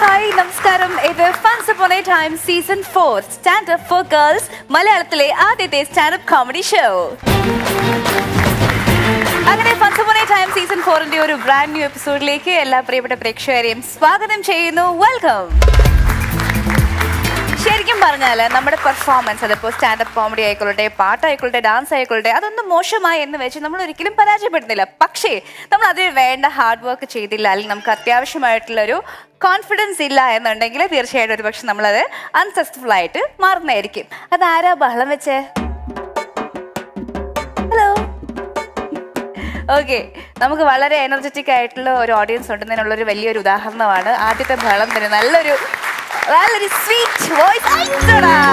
Hi നമസ്കാരം ഇത് funs upon a time season four stand up for girls മലയാളത്തിലെ ആദ്യത്തെ സ്റ്റാൻഡപ്പ് കോമഡി ഷോ അങ്ങനെ funs upon a time season ഫോറിന്റെ ഒരു ബ്രാൻഡ് ന്യൂ എപ്പിസോഡിലേക്ക് എല്ലാ പ്രിയപ്പെട്ട പ്രേക്ഷകരെയും സ്വാഗതം ചെയ്യുന്നു വെൽക്കം ശരിക്കും പറഞ്ഞാൽ നമ്മുടെ പെർഫോമൻസ് അതിപ്പോൾ സ്റ്റാൻഡപ്പ് കോമഡി ആയിക്കൊള്ളട്ടെ പാട്ടായിക്കൊള്ളട്ടെ ഡാൻസ് ആയിക്കൊള്ളട്ടെ അതൊന്നും മോശമായി എന്ന് വെച്ച് നമ്മൾ ഒരിക്കലും പരാജയപ്പെടുന്നില്ല പക്ഷേ നമ്മൾ അതിന് വേണ്ട ഹാർഡ് വർക്ക് ചെയ്തില്ല അല്ലെങ്കിൽ നമുക്ക് അത്യാവശ്യമായിട്ടുള്ളൊരു കോൺഫിഡൻസ് ഇല്ല എന്നുണ്ടെങ്കിൽ തീർച്ചയായിട്ടും ഒരു പക്ഷെ നമ്മളത് അൺസക്സസ്ഫുൾ ആയിട്ട് മാറുന്നതായിരിക്കും അതാരാ ബഹളം വെച്ചേ ഹലോ ഓക്കെ നമുക്ക് വളരെ എനർജറ്റിക് ആയിട്ടുള്ള ഒരു ഓഡിയൻസ് ഉണ്ടെന്നതിനുള്ള ഒരു വലിയൊരു ഉദാഹരണമാണ് ആദ്യത്തെ ബഹളം തന്നെ നല്ലൊരു നല്ലൊരു സ്വീറ്റ് വോയിസ്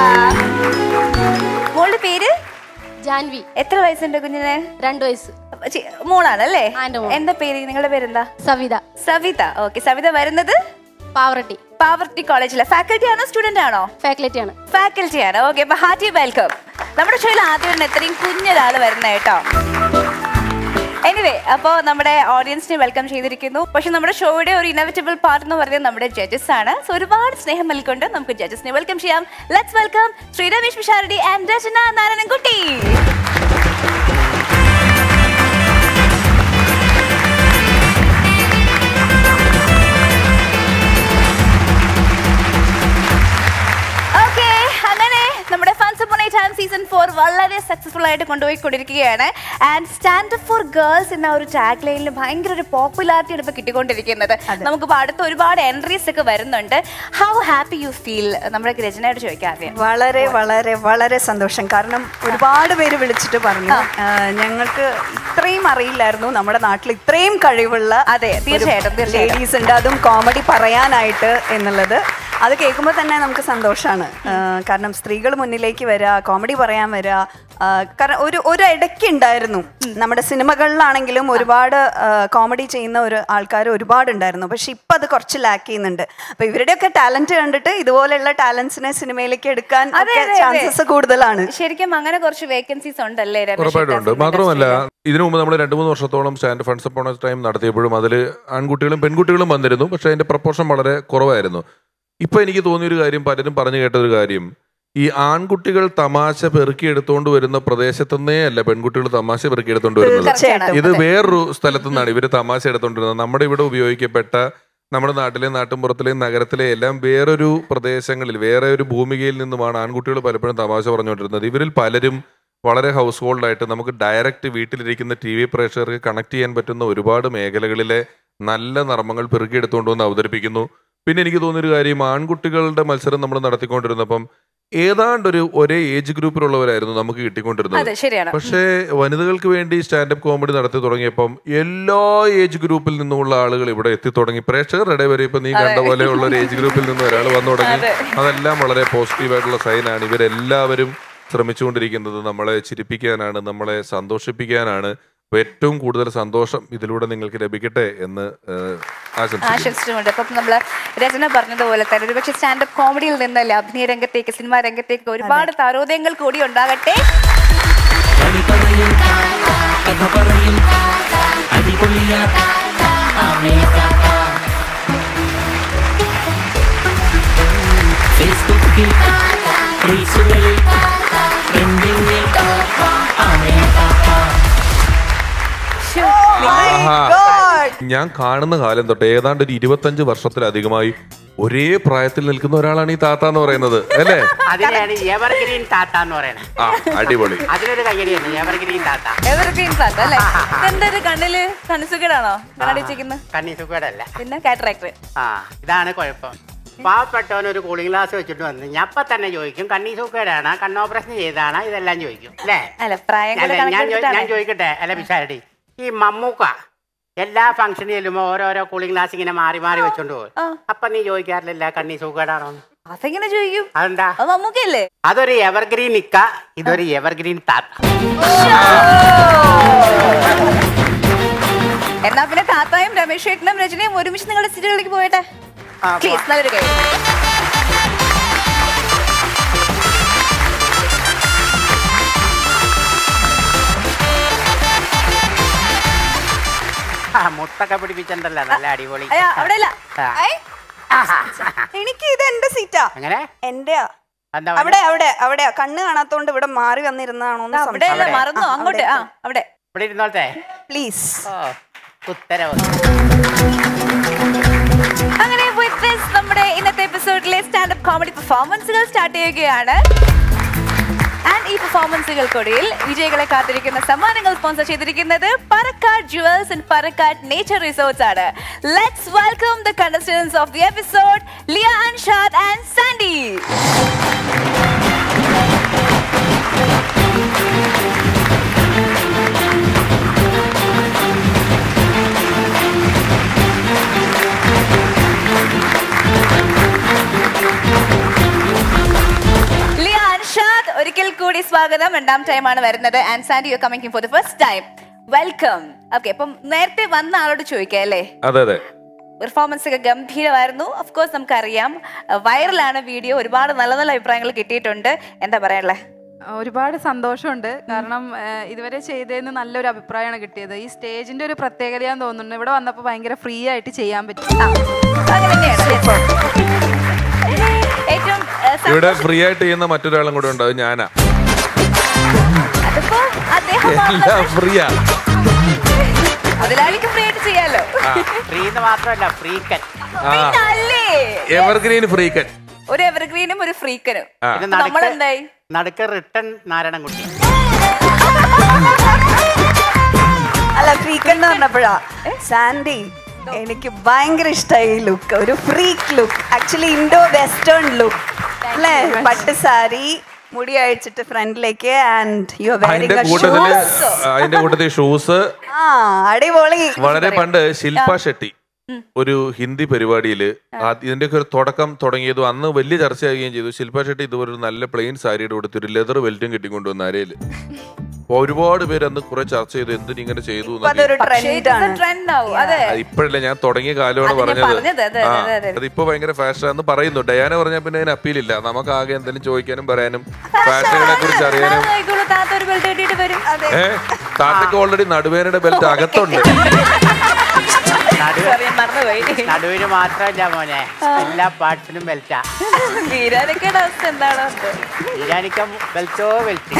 മോളുടെ പേര് ജാൻവി എത്ര വയസ്സുണ്ട് കുഞ്ഞിന് രണ്ടു വയസ്സ് ചി- മോളാണല്ലേ ആ, എൻ്റെ മോൾ. എന്താ പേര് നിങ്ങളുടെ പേരെന്താ സവിത സവിത ഓക്കെ സവിത വരുന്നത് പാവറട്ടി പാവർട്ടി കോളേജിലെ ഫാക്കൽറ്റി ആണോ സ്റ്റുഡന്റ് ആണോ ഫാക്കൽറ്റി ആണ് ഫാക്കൽറ്റി ആണ് ഓക്കെ അപ്പൊ ഹാർട്ടി വെൽക്കം നമ്മുടെ ഷോയിൽ ആദ്യം എത്രയും കുഞ്ഞൊരാൾ വരുന്ന കേട്ടോ എനിവേ അപ്പോൾ നമ്മുടെ ഓഡിയൻസിനെ വെൽക്കം ചെയ്തിരിക്കുന്നു പക്ഷെ നമ്മുടെ ഷോയുടെ ഒരു ഇനവിറ്റബിൾ പാർട്ട് എന്ന് പറയുന്നത് നമ്മുടെ ജഡ്ജസ് ആണ് സോ ഒരുപാട് സ്നേഹം നൽകിക്കൊണ്ട് നമുക്ക് ജഡ്ജസിനെ വെൽക്കം ചെയ്യാം let's welcome Shri Ramesh Pisharody and Rachana Narayanankutty okay അങ്ങനെ നമ്മുടെ funs upon a time season four വളരെ സക്സസ്ഫുൾ ആയിട്ട് കൊണ്ടുപോയിക്കൊണ്ടിരിക്കുകയാണ് and stand up for girls എന്ന ഒരു ടാഗ് ലൈനിൽ ഭയങ്കര ഒരു പോപ്പുലാരിറ്റി ആണ് ഇപ്പൊ കിട്ടിക്കൊണ്ടിരിക്കുന്നത് നമുക്ക് ഇപ്പൊ അടുത്ത ഒരുപാട് എൻട്രീസ് ഒക്കെ വരുന്നുണ്ട് ഹൗ ഹാപ്പി യു ഫീൽ നമ്മുടെ രചനയോട് ചോദിക്കാം ആദ്യം വളരെ വളരെ വളരെ സന്തോഷം കാരണം ഒരുപാട് പേര് വിളിച്ചിട്ട് പറഞ്ഞു ആ, ഞങ്ങൾക്ക് ഇത്രയും അറിയില്ലായിരുന്നു നമ്മുടെ നാട്ടിൽ ഇത്രയും കഴിവുള്ള അതെ, തീർച്ചയായിട്ടും, തീർച്ചയായിട്ടും. ലേഡീസ് ഉണ്ട് അതും കോമഡി പറയാനായിട്ട് എന്നുള്ളത് അത് കേൾക്കുമ്പോൾ തന്നെ നമുക്ക് സന്തോഷമാണ് കാരണം സ്ത്രീകൾ മുന്നിലേക്ക് വരിക കോമഡി പറയാൻ വരിക ആ, കാരണം ഒരു ഒരു ഇടയ്ക്ക് ഉണ്ടായിരുന്നു നമ്മുടെ സിനിമകളിലാണെങ്കിലും ഒരുപാട് കോമഡി ചെയ്യുന്ന ഒരു ആൾക്കാർ ഒരുപാട് ഉണ്ടായിരുന്നു പക്ഷെ ഇപ്പം അത് കുറച്ച് ലാക്ക് ചെയ്യുന്നുണ്ട് അപ്പൊ ഇവരുടെയൊക്കെ ടാലന്റ് കണ്ടിട്ട് ഇതുപോലെയുള്ള ടാലൻസിനെ സിനിമയിലേക്ക് എടുക്കാൻ അതെ, അതെ, അതെ. ചാൻസസ് കൂടുതലാണ് ശരിക്കും അങ്ങനെ കുറച്ച് വേക്കൻസീസ് ഉണ്ടല്ലേ രമേശ് ഉറപ്പായിട്ടും ഉണ്ട് ഇത്തരത്തിലുള്ള മാത്രമല്ല industry-ല്? ഇതിനു മുമ്പ് നമ്മൾ രണ്ട് മൂന്ന് വർഷത്തോളം സ്റ്റാൻഡ് ഫണ്ട്സ് പോണ ടൈം നടത്തിയപ്പോഴും അതിൽ ആൺകുട്ടികളും പെൺകുട്ടികളും വന്നിരുന്നു പക്ഷെ അതിന്റെ പ്രപ്പോർഷൻ വളരെ കുറവായിരുന്നു ഇപ്പൊ എനിക്ക് തോന്നിയൊരു കാര്യം പലരും പറഞ്ഞു കേട്ട ഒരു കാര്യം ഈ ആൺകുട്ടികൾ തമാശ പെറുക്കിയെടുത്തോണ്ട് വരുന്ന പ്രദേശത്തുനിന്നേ അല്ല പെൺകുട്ടികൾ തമാശ പെറുക്കിയെടുത്തോണ്ട് വരുന്നത് തീർച്ചയായിട്ടും ഇത് വേറൊരു സ്ഥലത്തു നിന്നാണ് ഇവര് തമാശ എടുത്തോണ്ടിരുന്നത് നമ്മുടെ ഇവിടെ ഉപയോഗിക്കപ്പെട്ട നമ്മുടെ നാട്ടിലെ നാട്ടിൻപുറത്തിലെയും നഗരത്തിലെ എല്ലാം വേറൊരു പ്രദേശങ്ങളിൽ വേറെ ഒരു ഭൂമികയിൽ നിന്നുമാണ് ആൺകുട്ടികൾ പലപ്പോഴും തമാശ പറഞ്ഞുകൊണ്ടിരുന്നത് ഇവരിൽ പലരും വളരെ ഹൗസ് ഹോൾഡായിട്ട് നമുക്ക് ഡയറക്റ്റ് വീട്ടിലിരിക്കുന്ന ടി വി പ്രേക്ഷകർക്ക് കണക്ട് ചെയ്യാൻ പറ്റുന്ന ഒരുപാട് മേഖലകളിലെ നല്ല നർമ്മങ്ങൾ പെറുക്കിയെടുത്തുകൊണ്ട് വന്ന് അവതരിപ്പിക്കുന്നു പിന്നെ എനിക്ക് തോന്നിയൊരു കാര്യം ആൺകുട്ടികളുടെ മത്സരം നമ്മൾ നടത്തിക്കൊണ്ടിരുന്നപ്പം ഏതാണ്ടൊരു ഒരേ ഏജ് ഗ്രൂപ്പിലുള്ളവരായിരുന്നു നമുക്ക് കിട്ടിക്കൊണ്ടിരുന്നത് അതെ ശരിയാണ് പക്ഷേ വനിതകൾക്ക് വേണ്ടി സ്റ്റാൻഡപ്പ് കോമഡി നടത്തി തുടങ്ങിയപ്പം എല്ലാ ഏജ് ഗ്രൂപ്പിൽ നിന്നുമുള്ള ആളുകൾ ഇവിടെ എത്തി തുടങ്ങി പ്രേക്ഷകരുടെ വരെ ഇപ്പൊ നീ കണ്ട പോലെയുള്ള ഒരു ഏജ് ഗ്രൂപ്പിൽ നിന്ന് ഒരാൾ വന്നു തുടങ്ങി അതെ. അതെല്ലാം വളരെ പോസിറ്റീവ് ആയിട്ടുള്ള സൈനാണ് ഇവരെല്ലാവരും ശ്രമിച്ചുകൊണ്ടിരിക്കുന്നത് നമ്മളെ ചിരിപ്പിക്കാനാണ് നമ്മളെ സന്തോഷിപ്പിക്കാനാണ് അപ്പൊ ഏറ്റവും കൂടുതൽ സന്തോഷം ഇതിലൂടെ നിങ്ങൾക്ക് ലഭിക്കട്ടെ എന്ന് ഏഹ്, ആശംസിക്കുന്നു ആശംസിച്ചുകൊണ്ട് അപ്പം നമ്മൾ രചന പറഞ്ഞതുപോലെ തന്നെ ഒരുപക്ഷെ സ്റ്റാൻഡപ്പ് കോമഡിയിൽ നിന്നല്ലേ അഭിനയ രംഗത്തേക്ക് സിനിമാ രംഗത്തേക്ക് ഒരുപാട് താരോദയങ്ങൾ കൂടി ഉണ്ടാകട്ടെ ഫേസ്ബുക്കിൽ റീൽസുകളിൽ ട്രെൻഡിങ്ങിൽ ശ്ശോ, ആഹാ. God. ഞാൻ കാണുന്ന കാലം തൊട്ട് ഏതാണ്ട് ഒരു ഇരുപത്തഞ്ച് വർഷത്തിലധികമായി ഒരേ പ്രായത്തിൽ നിൽക്കുന്ന ഒരാളാണ് ഈ താത്ത എന്ന് പറയുന്നത് അല്ലേ അതിനെയാണ് എവർഗ്രീൻ താത്ത എന്ന് പറയുന്നത് ആ അടിപൊളി അതിനൊരു കയ്യടിയാണ് എവർഗ്രീൻ താത്ത evergreen plant അല്ലേ ഇതെന്തൊരു കണ്ണില് കണസുകേടാണോ കണ്ണടിച്ചിരിക്കുന്നത് കണ്ണി സുഖടല്ല പിന്നെ കാറ്ററാക്ടർ ആ ഇതാണ് കുഴപ്പം പാവപ്പെട്ടവൻ ഒരു കൂളിംഗ് ഗ്ലാസ് വെച്ചിട്ട് വന്ന് ഞാൻ അപ്പൊ തന്നെ ചോദിക്കും കണ്ണി സൂക്കേടാണ് കണ്ണോപ്പറേഷൻ ചെയ്താണ് ഇതെല്ലാം ചോദിക്കും അല്ലേ അല്ല പ്രായം കൂടെ അല്ല, ഞാൻ ചോ- ഞാൻ കണക്കെടുത്തിട്ടാണ് ചോദിക്കട്ടെ അല്ല പിഷാരടി ഈ മമ്മൂക്ക എല്ലാ ഫംഗ്ഷനിൽ ചെല്ലുമ്പോ ഓരോരോ കൂളിംഗ് ഗ്ലാസ് ഇങ്ങനെ മാറി മാറി വെച്ചോണ്ട് പോകും ആ. അപ്പൊ നീ ചോദിക്കാറില്ല കണ്ണി സൂക്കേടാണോ അതെങ്ങനെ ചോദിക്കും അതെന്താ അത് മമ്മൂക്കല്ലേ അതൊരു എവർഗ്രീൻ നിക്ക ഇതൊരു എവർഗ്രീൻ താത്ത എന്നാ പിന്നെ താത്തായും രമേശ് ചേട്ടനും രചനയും ഒരുമിച്ച് നിങ്ങളുടെ സീറ്റുകളിലേക്ക് പോയട്ടെ ആ, പ്ലീസ് നല്ലൊരു കൈ ആ, മുത്തൊക്കെ പിടിപ്പിച്ചിട്ടുണ്ടല്ലോ നല്ല അടിപൊളി അയ്യ അവിടെ അല്ല ആ. ഐ, എനിക്ക് ഇത് എന്റെ സീറ്റാ അങ്ങനെ എന്റെയാ എന്താ അവിടെ അവിടെ അവിടെ കണ്ണ് കാണാത്തോണ്ട് ഇവിടെ മാറി വന്നിരുന്നാണോ അവിടെ അല്ല മറന്നു അങ്ങോട്ട് ആ അവിടെ ഇവിടെ ഇരുന്നോട്ടെ പ്ലീസ് ഓ ഉത്തരവ് അങ്ങനെ with this നമ്മുടെ ഇന്നത്തെ എപ്പിസോഡിലെ സ്റ്റാൻഡപ്പ് കോമഡി പെർഫോമൻസുകൾ സ്റ്റാർട്ട് ചെയ്യുകയാണ് ആൻഡ് ഈ പെർഫോമൻസുകൾക്കൊടിയിൽ വിജയികളെ കാത്തിരിക്കുന്ന സമ്മാനങ്ങൾ സ്പോൺസർ ചെയ്തിരിക്കുന്നത് Parakkad jewels and Parakkad nature resorts ആണ് let's welcome the contestants of the episode Liya Anshad and Sandy Liya Anshad ഒരിക്കൽ കൂടി സ്വാഗതം രണ്ടാം ടൈമാണ് വരുന്നത് and Sandy you coming for the first time welcome okay അപ്പം നേരത്തെ വന്ന ആളോട് ചോദിക്കാം അല്ലേ അതെ അതെ പെർഫോമൻസ് ഒക്കെ ഗംഭീരമായിരുന്നു ഓഫ് കോഴ്സ് നമുക്കറിയാം വൈറലാണ് വീഡിയോ ഒരുപാട് നല്ല നല്ല അഭിപ്രായങ്ങൾ കിട്ടിയിട്ടുണ്ട് എന്താ പറയാനുള്ളത് ഒരുപാട് സന്തോഷമുണ്ട് കാരണം ഏഹ്, ഇതുവരെ ചെയ്തതിന് നല്ലൊരു അഭിപ്രായമാണ് കിട്ടിയത് ഈ സ്റ്റേജിന്റെ ഒരു പ്രത്യേകതയാന്ന് തോന്നുന്നു ഇവിടെ വന്നപ്പോൾ ഭയങ്കര ഫ്രീ ആയിട്ട് ചെയ്യാൻ പറ്റും അങ്ങനെ തന്നെയാണ് ഏറ്റവും ഏഹ്, സ- ഇവിടെ ഫ്രീ ആയിട്ട് ചെയ്യുന്ന മറ്റൊരാളും കൂടെ ഉണ്ട് അത് ഞാനാ അതിപ്പോ അദ്ദേഹം എല്ലാം ഫ്രീയാ മുതലാളിക്ക് ഫ്രീ ആയിട്ട് ചെയ്യാലോ ഫ്രീ എന്ന് മാത്രമല്ല ഫ്രീക്കൻ ആ അല്ലേ എവർഗ്രീൻ ഫ്രീക്കൻ ഒരു എവർഗ്രീനും ഒരു ഫ്രീക്കനും ആ. പിന്നെ നമ്മൾ നടുക്ക് എന്തായി നടുക്ക് റിട്ടൺ നാരായണൻകുട്ടി അല്ല ഫ്രീക്ക് എന്ന് പറഞ്ഞപ്പോഴാ സാൻഡി എനിക്ക് ഭയങ്കര ഇഷ്ടമായി ഈ ലുക്ക് ഒരു freak look actually Indo western look അല്ലേ പട്ട് സാരി മുടി അഴിച്ചിട്ട് ഫ്രണ്ടിലേക്ക് ആൻഡ് യു അതിന്റെ വെയറിംഗ് കൂട്ടത്തില് അതിന്റെ കൂട്ടത്തിൽ ഷൂസ് ആ അടിപൊളി വളരെ പണ്ട് ശില്പ ഷെട്ടി ഒരു ഹിന്ദി പരിപാടിയിൽ ഇതിന്റെയൊക്കെ ഒരു തുടക്കം തുടങ്ങിയതും അന്ന് വലിയ ചർച്ചയാകുകയും ചെയ്തു ശില്പ ഷെട്ടി ഇതുപോലെ ഒരു നല്ല പ്ലെയിൻ സാരിയുടെ കൊടുത്ത് ഒരു ലെതർ ബെൽറ്റും കെട്ടിക്കൊണ്ടുവന്ന അരയില് അപ്പൊ ഒരുപാട് പേര് അന്ന് കുറെ ചർച്ച ചെയ്തു എന്തിനു ഇങ്ങനെ ചെയ്തു ഇപ്പൊ അതൊരു ട്രെൻഡാണ് ട്രെൻഡ് ആവും അതെ ഇപ്പോഴല്ല ഞാൻ തുടങ്ങിയ കാലമാണ് അത് ഞാൻ പറഞ്ഞത് പറഞ്ഞത്, അതെ, ആ, അതെ, അതെ. അതിപ്പോ ഭയങ്കര ഫാഷൻ എന്ന് പറയുന്നു ഡയാന പറഞ്ഞാൽ പിന്നെ അതിന് അപ്പീലില്ല നമുക്ക് ആകെ എന്തെങ്കിലും ചോദിക്കാനും പറയാനും ഫാഷനുകളെ കുറിച്ച് അറിയാനും താത്ത ഒരു ബെൽറ്റ് കെട്ടിയിട്ട് വരും ഏഹ് താത്തക്ക് ഓൾറെഡി നടുവേനയുടെ ബെൽറ്റ് അകത്തുണ്ട് നടു Sorry, ഞാൻ മറന്നുപോയി നടുവിന് മാത്രമല്ല മോനെ എല്ലാ പാർട്സിനും ബെൽറ്റാ വീരാനൊക്കെയുടെ അവസ്ഥ എന്താണോ എന്തോ. ബിരിയാണിക്കം ബെൽറ്റോ ബെൽറ്റ്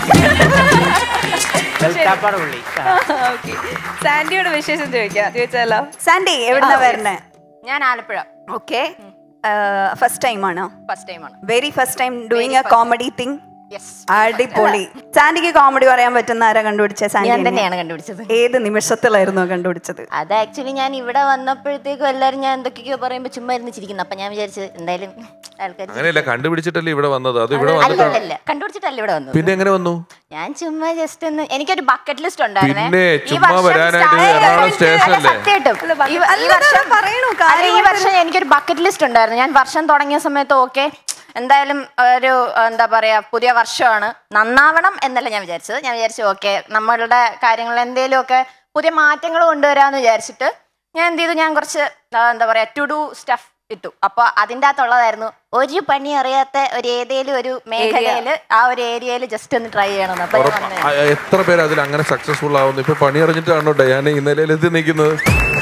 ബെൽറ്റാപ്പാട് പുള്ളി ആ. Okay. സാൻഡിയോട് വിശേഷം ചോദിക്കാം ചോദിച്ചാലോ സാൻഡി എവിടുന്നാ വരണേ ഞാൻ ആലപ്പുഴ ഓക്കെ ഫസ്റ്റ് ടൈം ആണോ ഫസ്റ്റ് ടൈമാണ് very first time doing a comedy thing yes അടിപൊളി സാൻഡിക്ക് കോമഡി പറയാൻ പറ്റുന്ന ആരാ കണ്ടുപിടിച്ച ഞാൻ സാൻഡി തന്നെയാണ് കണ്ടുപിടിച്ചത് ഏത് നിമിഷത്തിലായിരുന്നു കണ്ടുപിടിച്ചത് അത് ആക്ച്വലി ഞാൻ ഇവിടെ വന്നപ്പോഴത്തേക്കും എല്ലാവരും ഞാൻ എന്തൊക്കെയോ പറയുമ്പോൾ ചുമ്മാ ഇരുന്ന് ചിരിക്കുന്നു അപ്പൊ ഞാൻ വിചാരിച്ചു എന്തായാലും ആൾക്കാർ അങ്ങനെയല്ല കണ്ടുപിടിച്ചിട്ടല്ലേ ഇവിടെ വന്നത് അത് ഇവിടെ വന്നിട്ടാണ് അല്ലല്ല കണ്ടുപിടിച്ചിട്ടല്ല ഇവിടെ വന്നത് പിന്നെ എങ്ങനെ വന്നു ഞാൻ ചുമ്മാ ജസ്റ്റ് ഒന്ന് എനിക്കൊരു ബക്കറ്റ് ലിസ്റ്റ് ഉണ്ടായിരുന്നേ പിന്നെ ഈ ചുമ്മാ വർഷം വരാനായിട്ട് start- എറണാകുളം അല്ല, സ്റ്റേഷനല്ലേ? സത്യമായിട്ടും. ഈ വ- ഈ വർഷം പറയണു അല്ല, ഈ വർഷം എനിക്കൊരു ബക്കറ്റ് ലിസ്റ്റ് ഉണ്ടായിരുന്നു ഞാൻ വർഷം തുടങ്ങിയ സമയത്ത് ഓക്കെ എന്തായാലും ഒരു എന്താ പറയാ പുതിയ വർഷമാണ് നന്നാവണം എന്നല്ല ഞാൻ വിചാരിച്ചത് ഞാൻ വിചാരിച്ചു ഓക്കെ നമ്മളുടെ കാര്യങ്ങളിൽ എന്തെങ്കിലുമൊക്കെ പുതിയ മാറ്റങ്ങൾ കൊണ്ടുവരാന്ന് വിചാരിച്ചിട്ട് ഞാൻ എന്ത് ചെയ്തു ഞാൻ കുറച്ച് ആ, എന്താ പറയാ ടു ഡു സ്റ്റഫ് ഇട്ടു അപ്പൊ അതിൻ്റെ അകത്തുള്ളതായിരുന്നു ഒരു പണി അറിയാത്ത ഒരു ഏതേലും ഒരു മേഖലയിൽ ആ ഒരു ഏരിയയിൽ ജസ്റ്റ് ഒന്ന് ട്രൈ ചെയ്യണം അപ്പൊ ഞാൻ ഉറപ്പ- വന്നത് ആ, എത്ര പേര് അതിൽ അങ്ങനെ സക്സസ്ഫുൾ ആവുന്നു ഇപ്പൊ പണി അറിഞ്ഞിട്ടാണോ ഡയാന ഈ നിലയിൽ എത്തി നിൽക്കുന്നത്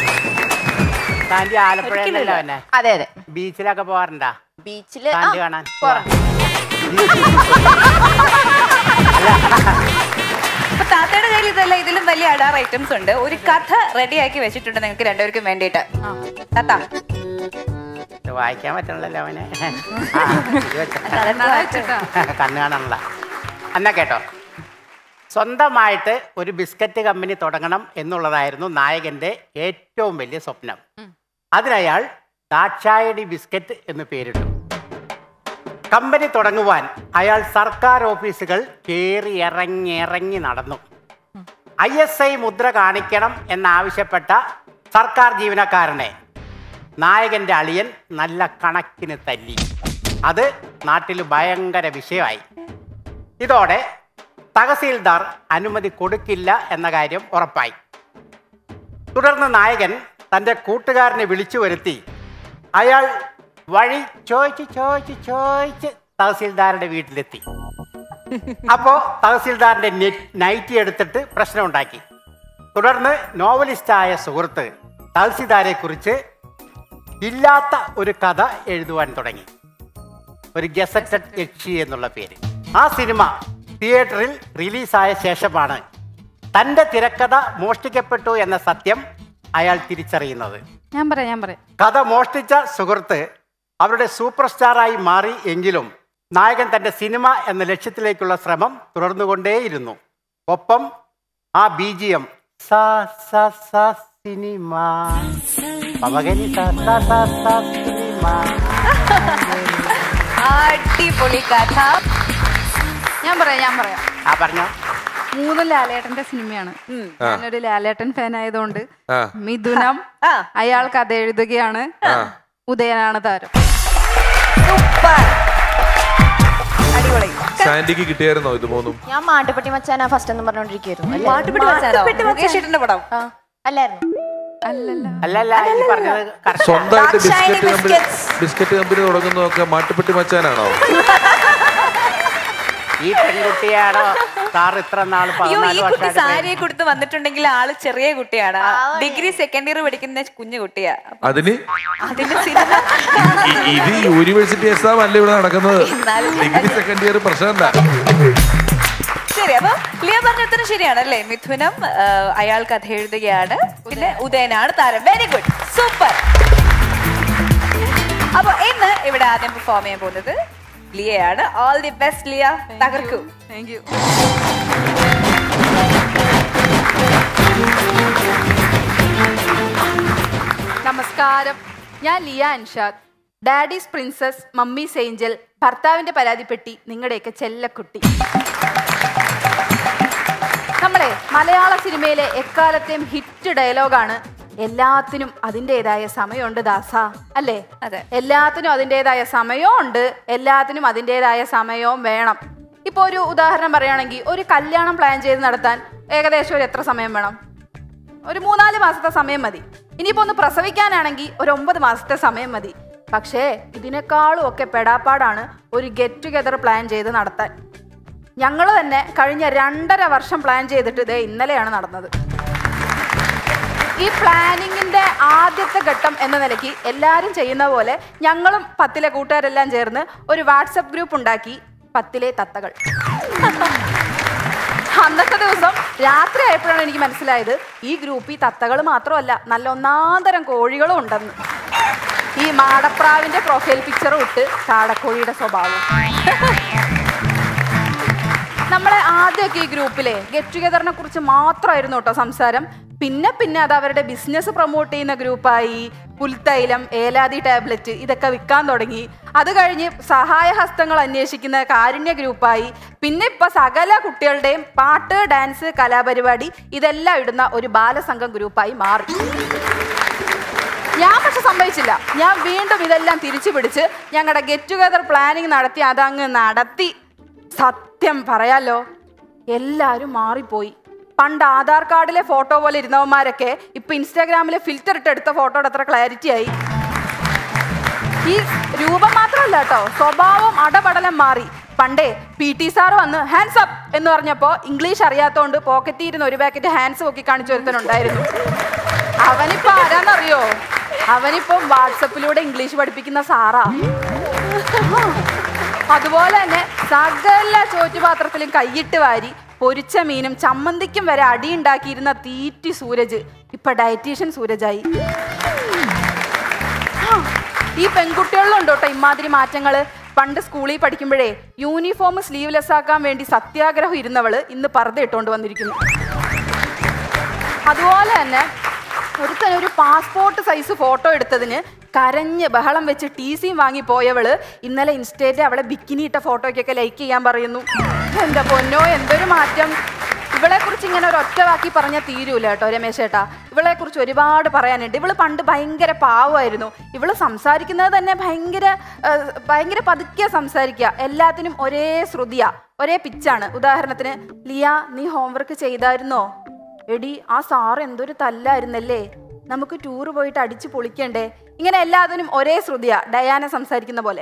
താൻ്റെ ആലപ്പുഴയിലല്ലോ എന്നെ അതെ അതെ ബീച്ചിലൊക്കെ പോവാറുണ്ടാ ബീച്ചില് താൻ്റെ കാണാൻ അപ്പൊ താത്തയുടെ കയ്യിൽ ഇതല്ല ഇതിലും വലിയ അടാർ ഐറ്റംസ് ഉണ്ട് ഒരു കഥ റെഡിയാക്കി വെച്ചിട്ടുണ്ട് നിങ്ങൾക്ക് രണ്ടുപേർക്കും വേണ്ടിയിട്ട് താത്ത ഇത് വായിക്കാൻ പറ്റണല്ലോ അവനെ ആ, ഇത് വെച്ച- കണ്ണ് കാണണല്ല എന്നാ കേട്ടോ സ്വന്തമായിട്ട് ഒരു ബിസ്ക്കറ്റ് കമ്പനി തുടങ്ങണം എന്നുള്ളതായിരുന്നു നായകന്റെ ഏറ്റവും വലിയ സ്വപ്നം അതിനയാൾ ദാക്ഷായണി ബിസ്ക്കറ്റ് എന്ന് പേരിട്ടു കമ്പനി തുടങ്ങുവാൻ അയാൾ സർക്കാർ ഓഫീസുകൾ കയറി ഇറങ്ങി ഇറങ്ങി നടന്നു ഐ എസ് ഐ മുദ്ര കാണിക്കണം എന്നാവശ്യപ്പെട്ട സർക്കാർ ജീവനക്കാരനെ നായകന്റെ അളിയൻ നല്ല കണക്കിന് തല്ലി അത് നാട്ടിൽ ഭയങ്കര വിഷയമായി ഇതോടെ തഹസീൽദാർ അനുമതി കൊടുക്കില്ല എന്ന കാര്യം ഉറപ്പായി തുടർന്ന് നായകൻ തൻ്റെ കൂട്ടുകാരനെ വിളിച്ചു വരുത്തി അയാൾ വഴി ചോദിച്ച് ചോദിച്ച് ചോദിച്ച് തഹസീൽദാരുടെ വീട്ടിലെത്തി അപ്പോ തഹസീൽദാറിന്റെ നെ- നൈറ്റി എടുത്തിട്ട് പ്രശ്നമുണ്ടാക്കി തുടർന്ന് നോവലിസ്റ്റായ സുഹൃത്ത് തഹസീൽദാരെ കുറിച്ച് ഇല്ലാത്ത ഒരു കഥ എഴുതുവാൻ തുടങ്ങി ഒരു ഗസറ്റഡ് യക്ഷി എന്നുള്ള പേര് ആ സിനിമ തിയേറ്ററിൽ റിലീസായ ശേഷമാണ് തൻ്റെ തിരക്കഥ മോഷ്ടിക്കപ്പെട്ടു എന്ന സത്യം അയാൾ തിരിച്ചറിയുന്നത് ഞാൻ പറയാം ഞാൻ പറയാം കഥ മോഷ്ടിച്ച സുഹൃത്ത് അവരുടെ സൂപ്പർ സ്റ്റാറായി മാറി എങ്കിലും നായകൻ തന്റെ സിനിമ എന്ന ലക്ഷ്യത്തിലേക്കുള്ള ശ്രമം തുടർന്നുകൊണ്ടേയിരുന്നു ഒപ്പം ആ ബീജിയം സ സ സ സിനിമ പമകനി സ സ സ സ സിനിമ അടിപൊളി കഥ ഞാൻ പറയാം ഞാൻ പറയാം ആ പറഞ്ഞോ മൂന്ന് ലാലേട്ടന്റെ സിനിമയാണ് ഞാനൊരു ലാലേട്ടൻ ഫാൻ ആയതുകൊണ്ട് ആ. മിഥുനം ആ. അയാൾ കഥ എഴുതുകയാണ് ഉദയനാണ് താരം സൂപ്പർ അടിപൊളി സാൻഡിക്ക് കിട്ടിയായിരുന്നോ ഇത് മൂന്നും ഞാൻ മാട്ടുപ്പെട്ടി മച്ചാനാ ഫസ്റ്റ് എന്ന് പറഞ്ഞോണ്ടിരിക്കുന്നു പാട്ടുപിടി വെച്ചാലോ മുകേഷ് ഏട്ടന്റെ പടം അല്ലായിരുന്നു അല്ലല്ല അല്ലല്ല ഈ പറഞ്ഞത് correct ആ. സ്വന്തമായിട്ട് Dark shiny biscuit company biscuits. Biscuit company തുടങ്ങുന്നതൊക്കെ മാട്ടുപ്പെട്ടി മച്ചാനാണോ ഈ പെൺകുട്ടിയാണോ സാർ ഇത്ര നാൾ അയ്യോ ഈ പതിനാല് കുട്ടി വർഷമായിട്ട് സാരിയെ കൊടുത്ത് വന്നിട്ടുണ്ടെങ്കിൽ ആള് ചെറിയ കുട്ടിയാണ് ഡിഗ്രി സെക്കൻഡ് ഇയർ പഠിക്കുന്ന കുഞ്ഞു കുട്ടിയാ അതിന് അതിന്റെ സിനിമ ഇ- ഇത് യൂണിവേഴ്സിറ്റി എക്സാം അല്ല ഇവിടെ നടക്കുന്നത് എന്നാലും ഡിഗ്രി സെക്കൻഡ് ഇയർ പ്രശ്നമല്ല ശരി അപ്പൊ ലിയ പറഞ്ഞ ഉത്തരം ശരിയാണ് അല്ലേ മിഥുനം ആ, അയാൾ കഥ എഴുതുകയാണ് പിന്നെ ഉദയനാണ് താരം വെരി ഗുഡ് സൂപ്പർ അപ്പൊ ഇന്ന് ഇവിടെ ആദ്യം പെർഫോം ചെയ്യാൻ പോകുന്നത് ലിയയാണ് ഓൾ ദി ബെസ്റ്റ് ലിയ തകർക്കൂ താങ്ക് യു നമസ്കാരം ഞാൻ Liya Anshad daddy's princess mummy's angel ഭർത്താവിന്റെ പരാതിപ്പെട്ടി നിങ്ങളുടെയൊക്കെ ചെല്ലക്കുട്ടി നമ്മളെ മലയാള സിനിമയിലെ എക്കാലത്തെയും ഹിറ്റ് ഡയലോഗാണ് എല്ലാത്തിനും അതിൻ്റെതായ സമയമുണ്ട് ദാസ അല്ലേ അതെ. എല്ലാത്തിനും അതിൻ്റെതായ സമയവും ഉണ്ട് എല്ലാത്തിനും അതിൻ്റെതായ സമയവും വേണം ഇപ്പോൾ ഒരു ഉദാഹരണം പറയുകയാണെങ്കിൽ ഒരു കല്യാണം പ്ലാൻ ചെയ്ത് നടത്താൻ ഏകദേശം ഒരു എത്ര സമയം വേണം ഒരു മൂന്നാല് മാസത്തെ സമയം മതി ഇനിയിപ്പോ ഒന്ന് പ്രസവിക്കാനാണെങ്കിൽ ഒരു ഒമ്പത് മാസത്തെ സമയം മതി പക്ഷേ ഇതിനേക്കാളും ഒക്കെ പെടാപ്പാടാണ് ഒരു ഗെറ്റ് ടുഗെദർ പ്ലാൻ ചെയ്ത് നടത്താൻ ഞങ്ങൾ തന്നെ കഴിഞ്ഞ രണ്ടര വർഷം പ്ലാൻ ചെയ്തിട്ട് ഇതേ ഇന്നലെയാണ് നടന്നത് ഈ പ്ലാനിങ്ങിന്റെ ആദ്യത്തെ ഘട്ടം എന്ന നിലയ്ക്ക് എല്ലാവരും ചെയ്യുന്ന പോലെ ഞങ്ങളും പത്തിലെ കൂട്ടുകാരെല്ലാം ചേർന്ന് ഒരു വാട്സപ്പ് ഗ്രൂപ്പ് ഉണ്ടാക്കി പത്തിലെ തത്തകൾ അന്നത്തെ ദിവസം രാത്രി ആയപ്പോഴാണ് എനിക്ക് മനസ്സിലായത് ഈ ഗ്രൂപ്പിൽ തത്തകൾ മാത്രമല്ല നല്ല ഒന്നാന്തരം കോഴികളും ഉണ്ടെന്ന് ഈ മാടപ്രാവിന്റെ പ്രൊഫൈൽ പിക്ചറും ഇട്ട് കാടക്കോഴിയുടെ സ്വഭാവം നമ്മളെ ആദ്യമൊക്കെ ഈ ഗ്രൂപ്പിലെ ഗെറ്റ് ടുഗെദറിനെ കുറിച്ച് മാത്രമായിരുന്നു കേട്ടോ സംസാരം പിന്നെ പിന്നെ അത് അവരുടെ ബിസിനസ് പ്രൊമോട്ട് ചെയ്യുന്ന ഗ്രൂപ്പായി പുൽത്തൈലം ഏലാതി ടാബ്ലറ്റ് ഇതൊക്കെ വിൽക്കാൻ തുടങ്ങി അത് കഴിഞ്ഞ് സഹായഹസ്തങ്ങൾ അന്വേഷിക്കുന്ന കാരുണ്യ ഗ്രൂപ്പായി പിന്നെ ഇപ്പൊ സകല കുട്ടികളുടെയും പാട്ട് ഡാൻസ് കലാപരിപാടി ഇതെല്ലാം ഇടുന്ന ഒരു ബാലസംഘം ഗ്രൂപ്പായി മാറി ഞാൻ പക്ഷെ സമ്മതിച്ചില്ല ഞാൻ വീണ്ടും ഇതെല്ലാം തിരിച്ചു പിടിച്ച് ഞങ്ങളുടെ ഗെറ്റ് ടുഗദർ പ്ലാനിങ് നടത്തി അതങ്ങ് നടത്തി സത്യം പറയാലോ എല്ലാവരും മാറിപ്പോയി പണ്ട് ആധാർ കാർഡിലെ ഫോട്ടോ പോലെ ഇരുന്നവന്മാരൊക്കെ ഇപ്പൊ ഇൻസ്റ്റാഗ്രാമിലെ ഫിൽറ്റർ ഇട്ട് എടുത്ത ഫോട്ടോയുടെ അത്ര ക്ലാരിറ്റി ആയി ഈ രൂപം മാത്രമല്ല കേട്ടോ സ്വഭാവം അടപടലം മാറി പണ്ടേ പി ടി സാർ വന്ന് ഹാൻഡ്സ് അപ്പ് എന്ന് പറഞ്ഞപ്പോ ഇംഗ്ലീഷ് അറിയാത്തോണ്ട് പോക്കറ്റിൽ ഇരുന്ന് ഒരു പാക്കറ്റ് ഹാൻഡ്സ് പൊക്കി കാണിച്ചു ഒരുത്തനുണ്ടായിരുന്നു അവനിപ്പോ ആരാന്നറിയോ അവനിപ്പം വാട്സപ്പിലൂടെ ഇംഗ്ലീഷ് പഠിപ്പിക്കുന്ന സാറാ അതുപോലെ തന്നെ സകല ചോറ്റുപാത്രത്തിലും കൈയിട്ട് വാരി പൊരിച്ച മീനും ചമ്മന്തിക്കും വരെ അടിയുണ്ടാക്കിയിരുന്ന തീറ്റി സൂരജ് ഇപ്പൊ ഡയറ്റീഷ്യൻ സൂരജായി ആ, ഈ പെൺകുട്ടികളിലും ഉണ്ട് കേട്ടോ ഇമാതിരി മാറ്റങ്ങള് പണ്ട് സ്കൂളിൽ പഠിക്കുമ്പോഴേ യൂണിഫോം സ്ലീവ്ലെസ് ആക്കാൻ വേണ്ടി സത്യാഗ്രഹം ഇരുന്നവള് ഇന്ന് പർദ്ദ ഇട്ടുകൊണ്ട് വന്നിരിക്കുന്നു അതുപോലെ തന്നെ ഒരുത്തൻ ഒരു പാസ്പോർട്ട് സൈസ് ഫോട്ടോ എടുത്തതിന് കരഞ്ഞ് ബഹളം വെച്ച് ടി സിയും വാങ്ങി പോയവള് ഇന്നലെ ഇൻസ്റ്റേറ്റ് അവളെ ബിക്കിനി ഇട്ട ഫോട്ടോയ്ക്കൊക്കെ ലൈക്ക് ചെയ്യാൻ പറയുന്നു എന്റെ പൊന്നോ എന്തൊരു മാറ്റം ഇവളെ കുറിച്ച് ഇങ്ങനെ ഒരു ഒറ്റ വാക്കി പറഞ്ഞാൽ തീരൂല കേട്ടോ രമേശ് ചേട്ടാ ഇവളെ കുറിച്ച് ഒരുപാട് പറയാനുണ്ട് ഇവള് പണ്ട് ഭയങ്കര പാവമായിരുന്നു ഇവള് സംസാരിക്കുന്നത് തന്നെ ഭയങ്കര ആ, ഭയങ്കര പതുക്കെ സംസാരിക്കുക എല്ലാത്തിനും ഒരേ ശ്രുതിയാ ഒരേ പിച്ചാണ് ഉദാഹരണത്തിന് ലിയ നീ ഹോംവർക്ക് ചെയ്തായിരുന്നോ എടി ആ സാർ എന്തൊരു തല്ലായിരുന്നല്ലേ നമുക്ക് ടൂർ പോയിട്ട് അടിച്ചു പൊളിക്കണ്ടേ ഇങ്ങനെ എല്ലാത്തിനും ഒരേ ശ്രുതിയാ ഡയാന സംസാരിക്കുന്ന പോലെ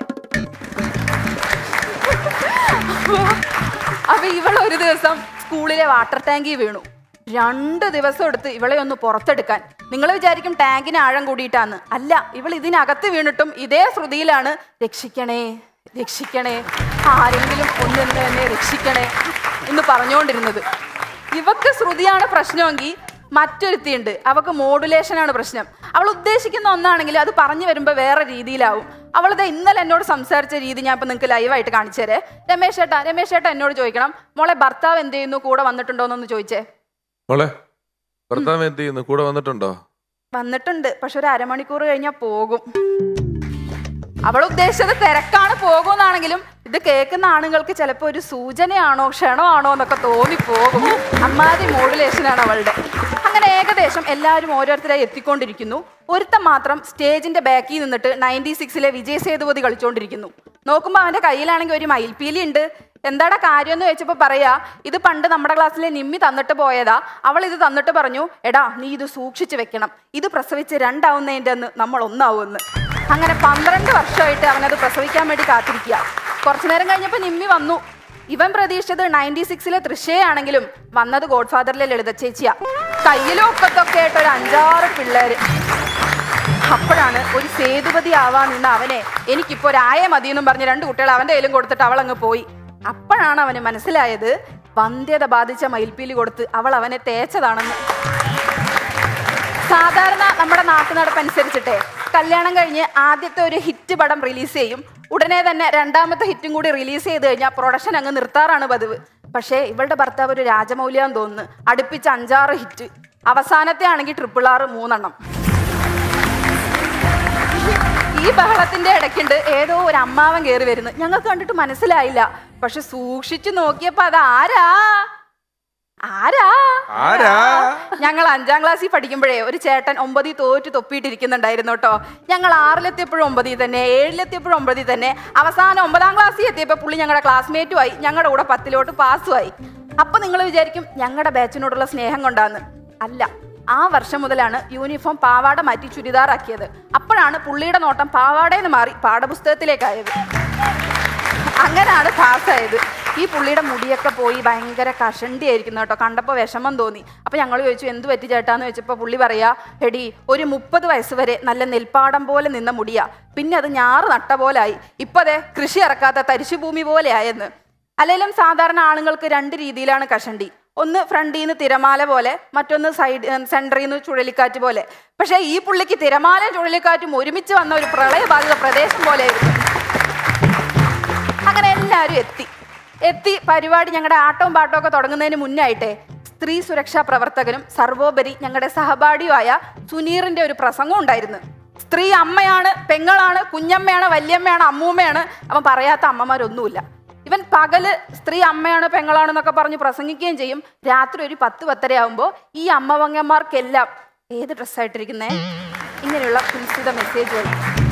അപ്പൊ ഇവൾ ഒരു ദിവസം സ്കൂളിലെ വാട്ടർ ടാങ്കിൽ വീണു രണ്ട് ദിവസം എടുത്ത് ഇവളെ ഒന്ന് പുറത്തെടുക്കാൻ നിങ്ങൾ വിചാരിക്കും ടാങ്കിന് ആഴം കൂടിയിട്ടാന്ന് അല്ല ഇവൾ ഇതിനകത്ത് വീണിട്ടും ഇതേ ശ്രുതിയിലാണ് രക്ഷിക്കണേ രക്ഷിക്കണേ ആരെങ്കിലും ഒന്നെന്ന് എന്നെ രക്ഷിക്കണേ എന്ന് പറഞ്ഞുകൊണ്ടിരുന്നത് ഇവക്ക് ശ്രുതിയാണ് പ്രശ്നമെങ്കിൽ മറ്റൊരുത്തിയുണ്ട് അവക്ക് മോഡുലേഷൻ ആണ് പ്രശ്നം അവൾ ഉദ്ദേശിക്കുന്ന ഒന്നാണെങ്കിൽ അത് പറഞ്ഞു വരുമ്പോൾ വേറെ രീതിയിലാവും അവളിത് ഇന്നലെ എന്നോട് സംസാരിച്ച രീതി ഞാൻ ഇപ്പൊ നിങ്ങൾക്ക് ലൈവായിട്ട് കാണിച്ചു തരേ രമേശ് ചേട്ടാ രമേശ് ചേട്ടാ എന്നോട് ചോദിക്കണം മോളെ ഭർത്താവ് എന്ത് ചെയ്യുന്നു കൂടെ വന്നിട്ടുണ്ടോ എന്നൊന്ന് ചോദിച്ചേ മോളെ ഭർത്താവ് എന്ത് ചെയ്യുന്നു കൂടെ വന്നിട്ടുണ്ടോ വന്നിട്ടുണ്ട് പക്ഷെ ഒരു അരമണിക്കൂർ കഴിഞ്ഞാൽ പോകും അവൾ ഉദ്ദേശിച്ചത് തിരക്കാണ് പോകുമെന്നാണെങ്കിലും ഇത് കേൾക്കുന്ന ആണുങ്ങൾക്ക് ചിലപ്പോൾ ഒരു സൂചനയാണോ ക്ഷണമാണോ എന്നൊക്കെ തോന്നിപ്പോകും അമ്മാതി മോഡുലേഷനാണ് അവളുടെ അങ്ങനെ ഏകദേശം എല്ലാവരും ഓരോരുത്തരായി എത്തിക്കൊണ്ടിരിക്കുന്നു ഒരുത്തൻ മാത്രം സ്റ്റേജിന്റെ ബാക്കിൽ നിന്നിട്ട് നയൻറ്റി സിക്സിലെ വിജയ് സേതുപതി കളിച്ചുകൊണ്ടിരിക്കുന്നു നോക്കുമ്പോൾ അവന്റെ കയ്യിലാണെങ്കിൽ ഒരു മയിൽപ്പീലി ഉണ്ട് എന്താടാ കാര്യം എന്ന് ചോദിച്ചപ്പോൾ പറയാ ഇത് പണ്ട് നമ്മുടെ ക്ലാസ്സിലെ നിമ്മി തന്നിട്ട് പോയതാ അവൾ ഇത് തന്നിട്ട് പറഞ്ഞു എടാ നീ ഇത് സൂക്ഷിച്ചു വെക്കണം ഇത് പ്രസവിച്ച് രണ്ടാവുന്നതിൻ്റെ അന്ന് നമ്മൾ ഒന്നാവുമെന്ന് അങ്ങനെ പന്ത്രണ്ട് വർഷമായിട്ട് അവനത് പ്രസവിക്കാൻ വേണ്ടി കാത്തിരിക്കുക കുറച്ചു നേരം കഴിഞ്ഞപ്പോൾ നിമ്മി വന്നു ഇവൻ പ്രതീക്ഷിച്ചത് നയൻറ്റി സിക്സിലെ തൃശ്ശയാണെങ്കിലും വന്നത് ഗോഡ് ഫാദറിലെ ലളിത ചേച്ചിയാ കയ്യിലും ഒക്കത്തൊക്കെ ആയിട്ട് ഒരു അഞ്ചാറ് പിള്ളേര് അപ്പോഴാണ് ഒരു സേതുപതി ആവാൻ നിന്ന അവനെ എനിക്കിപ്പോ ഒരായ മതി എന്നും പറഞ്ഞ് രണ്ട് കുട്ടികൾ അവന്റെ കയ്യിലും കൊടുത്തിട്ട് അവൾ അങ്ങ് പോയി അപ്പോഴാണ് അവന് മനസ്സിലായത് വന്ധ്യത ബാധിച്ച മയിൽപ്പീലി കൊടുത്ത് അവൾ അവനെ തേച്ചതാണെന്ന് സാധാരണ നമ്മുടെ നാട്ടുനടപ്പ് അനുസരിച്ചിട്ടേ കല്യാണം കഴിഞ്ഞ് ആദ്യത്തെ ഒരു ഹിറ്റ് പടം റിലീസ് ചെയ്യും ഉടനെ തന്നെ രണ്ടാമത്തെ ഹിറ്റും കൂടി റിലീസ് ചെയ്ത് കഴിഞ്ഞാൽ പ്രൊഡക്ഷൻ അങ്ങ് നിർത്താറാണ് പതിവ് പക്ഷേ ഇവളുടെ ഭർത്താവ് ഒരു രാജമൗലിയാന്ന് തോന്നുന്നു അടുപ്പിച്ച് അഞ്ചാറ് ഹിറ്റ് അവസാനത്തെ ആണെങ്കിൽ ട്രിപ്പിൾ ആറ് മൂന്നെണ്ണം ഈ ബഹളത്തിന്റെ ഇടയ്ക്കുണ്ട് ഏതോ ഒരു അമ്മാവൻ കയറി വരുന്നു ഞങ്ങൾക്ക് കണ്ടിട്ട് മനസ്സിലായില്ല പക്ഷെ സൂക്ഷിച്ചു നോക്കിയപ്പോ അത് ആരാ ആരാ ആരാ? ഞങ്ങൾ അഞ്ചാം ക്ലാസ്സിൽ പഠിക്കുമ്പോഴേ ഒരു ചേട്ടൻ ഒമ്പതിൽ തോറ്റ് തൊപ്പിയിട്ടിരിക്കുന്നുണ്ടായിരുന്നു കേട്ടോ ഞങ്ങൾ ആറിലെത്തിയപ്പോഴും ഒമ്പതിൽ തന്നെ ഏഴിലെത്തിയപ്പോഴും ഒമ്പതിൽ തന്നെ അവസാനം ഒമ്പതാം ക്ലാസ്സിൽ എത്തിയപ്പോൾ പുള്ളി ഞങ്ങളുടെ ക്ലാസ്മേറ്റും ആയി ഞങ്ങളുടെ കൂടെ പത്തിലോട്ട് പാസ്സും ആയി അപ്പൊ നിങ്ങൾ വിചാരിക്കും ഞങ്ങളുടെ ബാച്ചിനോടുള്ള സ്നേഹം കൊണ്ടാന്ന് അല്ല ആ വർഷം മുതലാണ് യൂണിഫോം പാവാട മാറ്റി ചുരിദാറാക്കിയത് അപ്പോഴാണ് പുള്ളിയുടെ നോട്ടം പാവാടയെന്ന് മാറി പാഠപുസ്തകത്തിലേക്കായത് അങ്ങനെയാണ് പാസ്സായത് ഈ പുള്ളിയുടെ മുടിയൊക്കെ പോയി ഭയങ്കര കഷണ്ടി ആയിരിക്കുന്നു കേട്ടോ കണ്ടപ്പോൾ വിഷമം തോന്നി അപ്പം ഞങ്ങൾ ചോദിച്ചു എന്ത് പറ്റി ചേട്ടാന്ന് ചോദിച്ചപ്പോൾ പുള്ളി പറയാ എടി ഒരു മുപ്പത് വയസ്സ് വരെ നല്ല നെൽപ്പാടം പോലെ നിന്ന മുടിയാ പിന്നെ അത് ഞാറ് നട്ട പോലായി ഇപ്പൊ അതെ കൃഷി ഇറക്കാത്ത തരിശുഭൂമി പോലെ ആയെന്ന് അല്ലെങ്കിലും സാധാരണ ആണുങ്ങൾക്ക് രണ്ട് രീതിയിലാണ് കഷണ്ടി ഒന്ന് ഫ്രണ്ടിൽ നിന്ന് തിരമാല പോലെ മറ്റൊന്ന് സൈഡ് സെൻറ്ററിൽ നിന്ന് ചുഴലിക്കാറ്റ് പോലെ പക്ഷേ ഈ പുള്ളിക്ക് തിരമാലയും ചുഴലിക്കാറ്റും ഒരുമിച്ച് വന്ന ഒരു പ്രളയബാധിത പ്രദേശം പോലെയായിരുന്നു അങ്ങനെ എല്ലാവരും എത്തി എത്തി പരിപാടി ഞങ്ങളുടെ ആട്ടവും പാട്ടവും ഒക്കെ തുടങ്ങുന്നതിന് മുന്നായിട്ടെ സ്ത്രീ സുരക്ഷാ പ്രവർത്തകനും സർവോപരി ഞങ്ങളുടെ സഹപാഠിയുമായ സുനീറിന്റെ ഒരു പ്രസംഗം ഉണ്ടായിരുന്നു സ്ത്രീ അമ്മയാണ് പെങ്ങളാണ് കുഞ്ഞമ്മയാണ് വല്യമ്മയാണ് അമ്മൂമ്മയാണ് അവൻ പറയാത്ത അമ്മമാരൊന്നുമില്ല ഇവൻ പകല് സ്ത്രീ അമ്മയാണ് പെങ്ങളാണെന്നൊക്കെ പറഞ്ഞ് പ്രസംഗിക്കുകയും ചെയ്യും രാത്രി ഒരു പത്ത് പത്തര ആകുമ്പോൾ ഈ അമ്മവങ്ങന്മാർക്കെല്ലാം ഏത് ഡ്രസ്സായിട്ടിരിക്കുന്നേ ഇങ്ങനെയുള്ള കുൽസിത മെസ്സേജ് വരും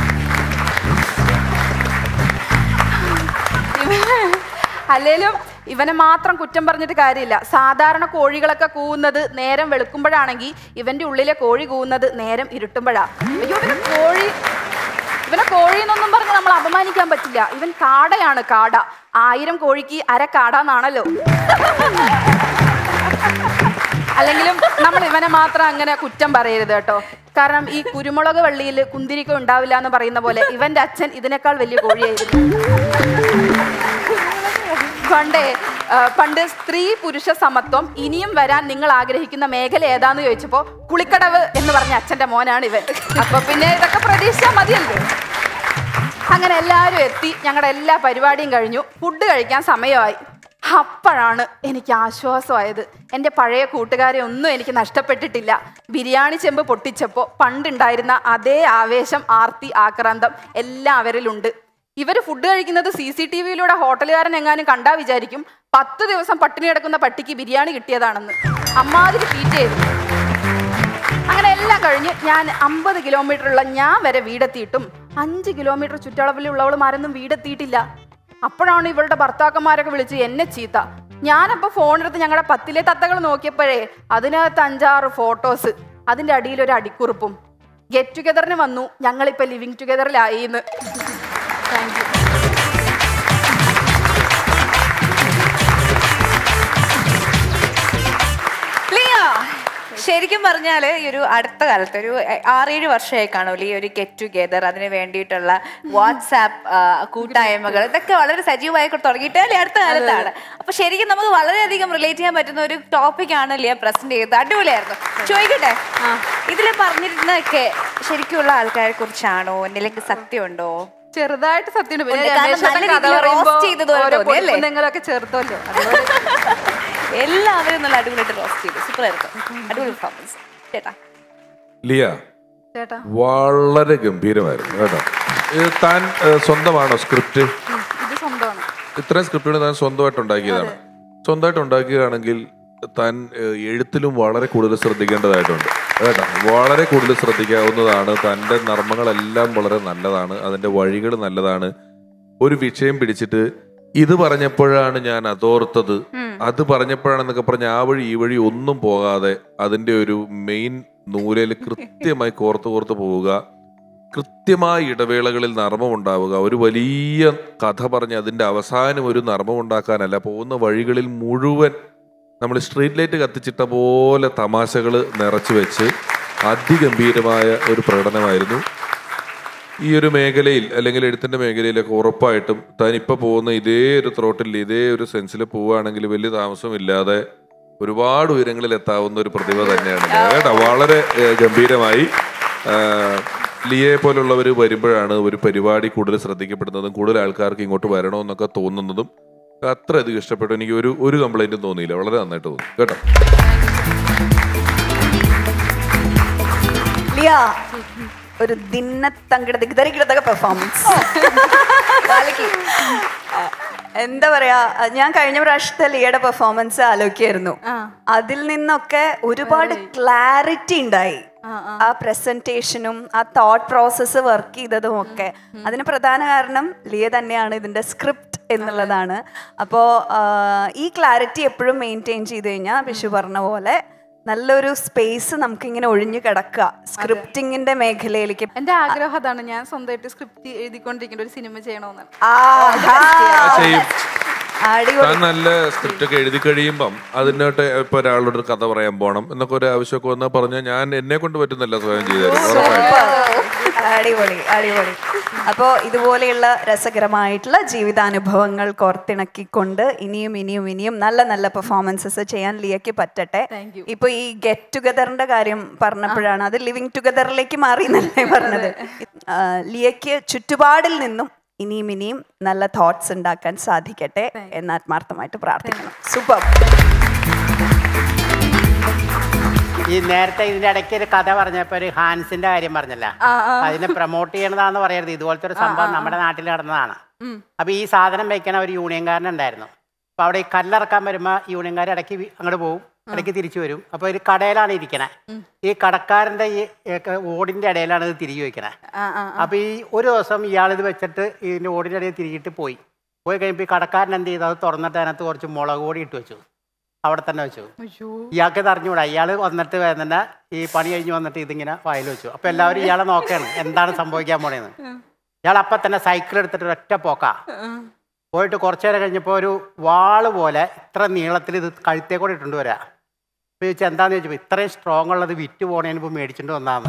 ഇവ- അല്ലേലും ഇവനെ മാത്രം കുറ്റം പറഞ്ഞിട്ട് കാര്യമില്ല സാധാരണ കോഴികളൊക്കെ കൂവുന്നത് നേരം വെളുക്കുമ്പോഴാണെങ്കിൽ ഇവന്റെ ഉള്ളിലെ കോഴി കൂവുന്നത് നേരം ഇരുട്ടുമ്പോഴാ അയ്യോ ഇവനെ കോഴി ഇവനെ കോഴി എന്നൊന്നും പറഞ്ഞ് നമ്മൾ അപമാനിക്കാൻ പറ്റില്ല ഇവൻ കാടയാണ് കാട ആയിരം കോഴിക്ക് അര കാട എന്നാണല്ലോ അല്ലെങ്കിലും നമ്മൾ ഇവനെ മാത്രം അങ്ങനെ കുറ്റം പറയരുത് കേട്ടോ കാരണം ഈ കുരുമുളക് വള്ളിയിൽ കുന്തിരിക്ക ഉണ്ടാവില്ല എന്ന് പറയുന്ന പോലെ ഇവന്റെ അച്ഛൻ ഇതിനേക്കാൾ വലിയ കോഴിയായിരുന്നു പണ്ടേ ആ, പണ്ട് സ്ത്രീ പുരുഷ സമത്വം ഇനിയും വരാൻ നിങ്ങൾ ആഗ്രഹിക്കുന്ന മേഖല ഏതാന്ന് ചോദിച്ചപ്പോ കുളിക്കടവ് എന്ന് പറഞ്ഞ അച്ഛന്റെ മോനാണ് ഇവൻ അപ്പൊ പിന്നെ ഇതൊക്കെ പ്രതീക്ഷിച്ചാൽ മതിയല്ലോ അങ്ങനെ എല്ലാവരും എത്തി ഞങ്ങളുടെ എല്ലാ പരിപാടിയും കഴിഞ്ഞു ഫുഡ് കഴിക്കാൻ സമയമായി അപ്പോഴാണ് എനിക്ക് ആശ്വാസമായത് എൻ്റെ പഴയ കൂട്ടുകാരെ ഒന്നും എനിക്ക് നഷ്ടപ്പെട്ടിട്ടില്ല ബിരിയാണി ചെമ്പ് പൊട്ടിച്ചപ്പോൾ പണ്ടുണ്ടായിരുന്ന അതേ ആവേശം ആർത്തി ആക്രാന്തം എല്ലാം അവരിലുണ്ട് ഇവർ ഫുഡ് കഴിക്കുന്നത് സി സി ടി വിയിലൂടെ ഹോട്ടലുകാരൻ എങ്ങാനും കണ്ടാ വിചാരിക്കും പത്ത് ദിവസം പട്ടിണി കിടക്കുന്ന പട്ടിക്ക് ബിരിയാണി കിട്ടിയതാണെന്ന് അമ്മാതിരി ഫീറ്റ് ചെയ്തു അങ്ങനെ എല്ലാം കഴിഞ്ഞ് ഞാൻ അമ്പത് കിലോമീറ്ററുള്ള ഞാൻ വരെ വീടെത്തിയിട്ടും അഞ്ച് കിലോമീറ്റർ ചുറ്റളവിലുള്ളവളുമാരൊന്നും വീടെത്തിയിട്ടില്ല അപ്പോഴാണ് ഇവളുടെ ഭർത്താക്കന്മാരൊക്കെ വിളിച്ച് എന്നെ ചീത്ത ഞാനപ്പോൾ ഫോണെടുത്ത് ഞങ്ങളുടെ പത്തിലെ തത്തകൾ നോക്കിയപ്പോഴേ അതിനകത്ത് അഞ്ചാറ് ഫോട്ടോസ് അതിൻ്റെ അടിയിൽ ഒരു അടിക്കുറിപ്പും ഗെറ്റ് ടുഗദറിന് വന്നു ഞങ്ങളിപ്പോൾ ലിവിങ് ടുഗദറിലായി എന്ന് താങ്ക് യു ക്ലിയർ ശരിക്കും പറഞ്ഞാൽ ഈ ഒരു അടുത്ത കാലത്ത് ഒരു എ- ആറേഴ് വർഷമായി കാണുമല്ലോ ഈ ഒരു ഗെറ്റ് ടുഗെദർ അതിന് വേണ്ടിയിട്ടുള്ള വാട്സാപ്പ് കൂട്ടായ്മകൾ ഇതൊക്കെ വളരെ സജീവമായി തുടങ്ങിയിട്ട് അല്ലേ അടുത്ത കാലത്താണ് അപ്പൊ ശരിക്കും നമുക്ക് വളരെയധികം റിലേറ്റ് ചെയ്യാൻ പറ്റുന്ന ഒരു ടോപ്പിക് ആണ് ലിയ പ്രസന്റ് ചെയ്തത് അടിപൊളിയായിരുന്നു ചോദിക്കട്ടെ ഇതിൽ പറഞ്ഞിരുന്നതൊക്കെ ശരിക്കുള്ള ആൾക്കാരെ കുറിച്ചാണോ എന്തെങ്കിലും സത്യമുണ്ടോ ചെറുതായിട്ട് സത്യം ഉണ്ട്. കാരണം നല്ല രീതിയിൽ roast ചെയ്തതുപോലെ തോന്നി, അല്ലേ? നിങ്ങളൊക്കെ ചേർത്തല്ലോ അതുപോലെ എല്ലാവരും നല്ല അടിപൊളിയായിട്ട് റോസ്റ്റ് ചെയ്തു സൂപ്പർ ആയിരുന്നു അടിപൊളി പെർഫോമൻസ് ചേട്ടാ ലിയ ചേട്ടാ വളരെ ഗംഭീരമായിരുന്നു കേട്ടോ ഇത് താൻ ഏഹ്, സ്വന്തമാണോ സ്ക്രിപ്റ്റ് ഇത് സ്വന്തമാണ് ഇത്രയും സ്ക്രിപ്റ്റുകൾ താൻ സ്വന്തമായിട്ട് ഉണ്ടാക്കിയതാണ് സ്വന്തമായിട്ട് ഉണ്ടാക്കുകയാണെങ്കിൽ താൻ ഏഹ്, എഴുത്തിലും വളരെ കൂടുതൽ ശ്രദ്ധിക്കേണ്ടതായിട്ടുണ്ട് കേട്ടോ വളരെ കൂടുതൽ ശ്രദ്ധിക്കാവുന്നതാണ് തൻ്റെ നർമ്മങ്ങളെല്ലാം വളരെ നല്ലതാണ് അതിൻ്റെ വഴികൾ നല്ലതാണ് ഒരു വിഷയം പിടിച്ചിട്ട് ഇത് പറഞ്ഞപ്പോഴാണ് ഞാൻ അതോർത്തത് അത് പറഞ്ഞപ്പോഴാണെന്നൊക്കെ പറഞ്ഞ് ആ വഴി ഈ വഴി ഒന്നും പോകാതെ അതിൻ്റെ ഒരു മെയിൻ നൂലിൽ കൃത്യമായി കോർത്ത് കോർത്ത് പോവുക കൃത്യമായ ഇടവേളകളിൽ നർമ്മം ഉണ്ടാവുക ഒരു വലിയ കഥ പറഞ്ഞ് അതിന്റെ അവസാനം ഒരു നർമ്മം ഉണ്ടാക്കാനല്ല പോകുന്ന വഴികളിൽ മുഴുവൻ നമ്മൾ സ്ട്രീറ്റ് ലൈറ്റ് കത്തിച്ചിട്ട പോലെ തമാശകൾ നിറച്ചു വെച്ച് അതിഗംഭീരമായ ഒരു പ്രകടനമായിരുന്നു ഈ ഒരു മേഖലയിൽ അല്ലെങ്കിൽ എഴുത്തിന്റെ മേഖലയിലൊക്കെ ഉറപ്പായിട്ടും താൻ ഇപ്പൊ പോകുന്ന ഇതേ ഒരു ത്രോട്ടിൽ ഇതേ ഒരു സെൻസിൽ പോവുകയാണെങ്കിൽ വലിയ താമസമില്ലാതെ ഒരുപാട് ഉയരങ്ങളിൽ എത്താവുന്ന ഒരു പ്രതിഭ തന്നെയാണ് ലിയ. കേട്ടോ വളരെ ഏഹ്, ഗംഭീരമായി ആഹ്, ലിയയെ പോലുള്ളവർ വരുമ്പോഴാണ് ഒരു പരിപാടി കൂടുതൽ ശ്രദ്ധിക്കപ്പെടുന്നതും കൂടുതൽ ആൾക്കാർക്ക് ഇങ്ങോട്ട് വരണമെന്നൊക്കെ തോന്നുന്നതും അത്രയധികം ഇഷ്ടപ്പെട്ടു എനിക്ക് ഒരു ഒരു കംപ്ലൈന്റും തോന്നിയില്ല വളരെ നന്നായിട്ട് തോന്നി കേട്ടോ ലിയ ഒരു ദിന്നത്തങ്കട ദിഗ്ധരിക്കടത്തൊക്കെ പെർഫോമൻസ് എന്താ പറയാ ഞാൻ കഴിഞ്ഞ പ്രാവശ്യത്തെ ലിയയുടെ പെർഫോമൻസ് ആലോചിക്കായിരുന്നു അതിൽ നിന്നൊക്കെ ഒരുപാട് ക്ലാരിറ്റി ഉണ്ടായി ആ പ്രസന്റേഷനും ആ തോട്ട് പ്രോസസ്സ് വർക്ക് ചെയ്തതും ഒക്കെ അതിന് പ്രധാന കാരണം ലിയ തന്നെയാണ് ഇതിന്റെ സ്ക്രിപ്റ്റ് എന്നുള്ളതാണ് അപ്പോൾ ഈ ക്ലാരിറ്റി എപ്പോഴും മെയിൻറ്റെയിൻ ചെയ്ത് കഴിഞ്ഞാൽ വിഷു പറഞ്ഞ പോലെ നല്ലൊരു സ്പേസ് നമുക്കിങ്ങനെ ഒഴിഞ്ഞു കിടക്കുക സ്ക്രിപ്റ്റിങ്ങിന്റെ മേഖലയിലേക്ക് എന്റെ ആഗ്രഹം അതാണ് ഞാൻ സ്വന്തമായിട്ട് സ്ക്രിപ്റ്റ് എഴുതിക്കൊണ്ടിരിക്കുന്ന ഒരു സിനിമ ചെയ്യണമെന്നാണ് ആഹാ. ചെയ്യും അടിപൊളി താൻ നല്ല സ്ക്രിപ്റ്റ് ഒക്കെ എഴുതി കഴിയുമ്പം അതിനോട്ട് ഇപ്പൊ ഒരാളോട് ഒരു കഥ പറയാൻ പോണം എന്നൊക്കെ ഒരു ആവശ്യമൊക്കെ വന്നാൽ പറഞ്ഞാൽ ഞാൻ എന്നെ കൊണ്ട് പറ്റുന്നില്ല സ്വയം ചെയ്തായിരുന്നു ഉറപ്പായിട്ടും അടിപൊളി അടിപൊളി അപ്പോൾ ഇതുപോലെയുള്ള രസകരമായിട്ടുള്ള ജീവിതാനുഭവങ്ങൾ കോർത്തിണക്കിക്കൊണ്ട് ഇനിയും ഇനിയും ഇനിയും നല്ല നല്ല പെർഫോമൻസസ് ചെയ്യാൻ ലിയക്ക് പറ്റട്ടെ ഇപ്പൊ ഈ ഗെറ്റ് ടുഗദറിന്റെ കാര്യം പറഞ്ഞപ്പോഴാണ് അത് ലിവിങ് ടുഗദറിലേക്ക് മാറി എന്നല്ലേ പറഞ്ഞത് ആ, ലിയക്ക് ചുറ്റുപാടിൽ നിന്നും ഇനിയും ഇനിയും നല്ല തോട്ട്സ് ഉണ്ടാക്കാൻ സാധിക്കട്ടെ എന്ന് ആത്മാർത്ഥമായിട്ട് പ്രാർത്ഥിക്കണം സൂപ്പർ ഈ നേരത്തെ ഇതിന്റെ ഇടയ്ക്ക് ഒരു കഥ പറഞ്ഞപ്പോ ഒരു ഹാൻസിന്റെ കാര്യം പറഞ്ഞല്ല അതിനെ പ്രൊമോട്ട് ചെയ്യണതാന്ന് പറയരുത് ഇതുപോലത്തെ ഒരു സംഭവം നമ്മുടെ നാട്ടിൽ നടന്നതാണ് അപ്പൊ ഈ സാധനം വെക്കണ ഒരു യൂണിയൻകാരനുണ്ടായിരുന്നു അപ്പൊ അവിടെ ഈ കല്ലിറക്കാൻ വരുമ്പോ യൂണിയൻകാർ ഇടയ്ക്ക് വി- അങ്ങോട്ട് പോകും ഇടയ്ക്ക് തിരിച്ചു വരും അപ്പൊ ഒരു കടയിലാണ് ഇരിക്കണേ ഈ കടക്കാരന്റെ ഈ ഏ- ഓടിന്റെ ഇടയിലാണ് ഇത് തിരികെ വെക്കണേ അപ്പൊ ഈ ഒരു ദിവസം ഇയാൾ ഇത് വെച്ചിട്ട് ഇതിന്റെ ഓടിന്റെ ഇടയിൽ തിരികിട്ട് പോയി പോയി കഴിയുമ്പോൾ ഈ കടക്കാരൻ എന്ത് ചെയ്തു അത് തുറന്നിട്ട് അതിനകത്ത് കുറച്ച് മുളക് പൊടി ഇട്ട് വെച്ചു അവിടെ തന്നെ വെച്ചു ഇയാൾക്ക് ഇത് അറിഞ്ഞുകൂടാ ഇയാൾ വന്നിട്ട് തന്നെ ഈ പണി കഴിഞ്ഞ് വന്നിട്ട് ഇതിങ്ങനെ വായിൽ വെച്ചു അപ്പൊ എല്ലാവരും ഇയാളെ നോക്കുകയാണ് എന്താണ് സംഭവിക്കാൻ പോണേന്ന് ഇയാൾ അപ്പം തന്നെ സൈക്കിൾ എടുത്തിട്ട് ഒരൊറ്റ പോക്കാ പോയിട്ട് കുറച്ചു നേരം കഴിഞ്ഞപ്പോൾ ഒരു വാള് പോലെ ഇത്ര നീളത്തിൽ ഇത് കഴുത്തേ കൂടെ ഇട്ടുകൊണ്ട് വരാ അപ്പൊ ചോദിച്ചാൽ എന്താന്ന് ചോദിച്ചപ്പോൾ ഇത്രയും സ്ട്രോങ് ഉള്ളത് വിറ്റ് പോണേന് മുമ്പ് മേടിച്ചിട്ട് വന്നാന്ന്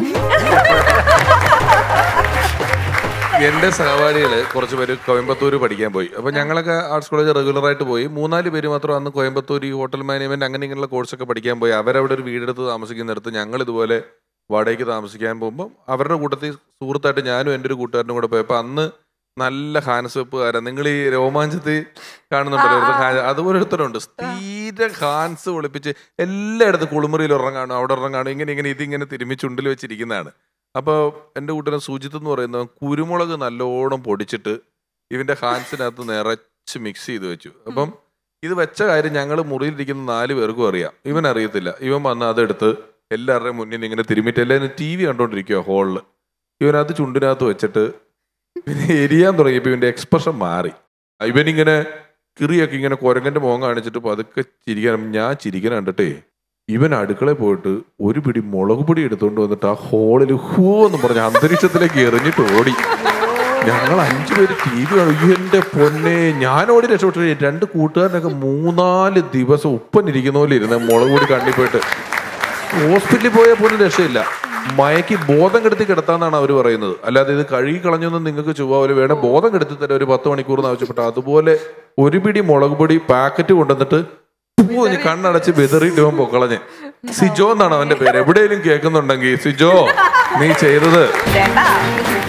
എന്റെ സഹപാഠികള് കുറച്ച് പേര് കോയമ്പത്തൂർ പഠിക്കാൻ പോയി അപ്പൊ ഞങ്ങളൊക്കെ ആർട്സ് കോളേജ് റെഗുലർ ആയിട്ട് പോയി മൂന്നാല് പേര് മാത്രം അന്ന് കോയമ്പത്തൂർ ഈ ഹോട്ടൽ മാനേജ്മെന്റ് അങ്ങനെ ഇങ്ങനെയുള്ള കോഴ്സൊക്കെ പഠിക്കാൻ പോയി അവരവിടെ ഒരു വീടെടുത്ത് താമസിക്കുന്നിടത്ത് ഞങ്ങൾ ഇതുപോലെ വാടകയ്ക്ക് താമസിക്കാൻ പോകുമ്പോൾ അവരുടെ കൂട്ടത്തിൽ സുഹൃത്തായിട്ട് ഞാനും എൻ്റെ ഒരു കൂട്ടുകാരനും കൂടെ പോയപ്പോൾ അന്ന് നല്ല ഹാൻസ് വെപ്പുകാരൻ നിങ്ങൾ ഈ രോമാഞ്ചത്തിൽ കാണുന്നുണ്ടല്ലോ ഒരുത്തൻ ഹാൻ- അതുപോലെ ഒരുത്തരുണ്ട് സ്ഥിര ഹാൻസ് ഒളിപ്പിച്ച് എല്ലായിടത്തും കുളിമുറിയിൽ ഒരെണ്ണം കാണും അവിടെ ഒരെണ്ണം കാണും ഇങ്ങനെ ഇങ്ങനെ ഇതിങ്ങനെ തിരുമ്മി ചുണ്ടിൽ വെച്ചിരിക്കുന്നതാണ് അപ്പോൾ എൻ്റെ കൂട്ടുകാരൻ സുജിത്ത് എന്ന് പറയുന്നവൻ കുരുമുളക് നല്ലോണം പൊടിച്ചിട്ട് ഇവന്റെ ഹാൻസിനകത്ത് നിറച്ച് മിക്സ് ചെയ്ത് വെച്ചു അപ്പം ഇത് വെച്ച കാര്യം ഞങ്ങൾ മുറിയിലിരിക്കുന്ന നാല് പേർക്കും അറിയാം ഇവൻ അറിയത്തില്ല ഇവൻ വന്ന് അതെടുത്ത് എല്ലാവരുടെയും മുന്നിൽ നിന്ന് ഇങ്ങനെ തിരുമിട്ട് എല്ലാവരും ടി വി കണ്ടോണ്ടിരിക്കുക ഹോളിൽ ഇവൻ അത് ചുണ്ടിനകത്ത് വെച്ചിട്ട് പിന്നെ എരിയാൻ തുടങ്ങിയപ്പോൾ ഇവന്റെ എക്സ്പ്രഷൻ മാറി ഇവനിങ്ങനെ കിറിയൊക്കെ ഇങ്ങനെ കുരങ്ങന്റെ മുഖം കാണിച്ചിട്ട് പതുക്കെ ചിരിക്കാൻ ഞാൻ ചിരിക്കാൻ കണ്ടിട്ടേ ഇവൻ അടുക്കളയിൽ പോയിട്ട് ഒരു പിടി മുളക് പൊടി എടുത്തുകൊണ്ട് വന്നിട്ട് ആ ഹോളിൽ ഹൂ എന്ന് പറഞ്ഞ അന്തരീക്ഷത്തിലേക്ക് എറിഞ്ഞിട്ട് ഓടി ഞങ്ങൾ അഞ്ചു പേര് ടി വി കാണും എന്റെ പൊന്നെ ഞാൻ ഓടി രക്ഷപ്പെട്ടു രണ്ട് കൂട്ടുകാരനൊക്കെ മൂന്നാല് ദിവസം ഉപ്പനിരിക്കുന്ന പോലെ ഇരുന്ന് മുളക് പൊടി കണ്ണി പോയിട്ട് ഹോസ്പിറ്റലിൽ പോയാൽ പോലും രക്ഷയില്ല മയക്കി ബോധം കെടുത്തി കിടത്താന്നാണ് അവർ പറയുന്നത് അല്ലാതെ ഇത് കഴുകി കളഞ്ഞൊന്നും നിങ്ങൾക്ക് ചുവ്വാവില്ല വേണം ബോധം കെടുത്തി തരാം ഒരു പത്ത് മണിക്കൂർ എന്ന് ആവശ്യപ്പെട്ട അതുപോലെ ഒരു പിടി മുളക് പൊടി പാക്കറ്റ് കൊണ്ടുവന്നിട്ട് പൂഞ്ഞ് കണ്ണടച്ച് ബെതറിയിട്ട് അവൻ പൊക്കളഞ്ഞ് സിജോ എന്നാണ് അവന്റെ പേര് എവിടെയെങ്കിലും കേൾക്കുന്നുണ്ടെങ്കിൽ സിജോ നീ ചെയ്തത് ചേട്ടാ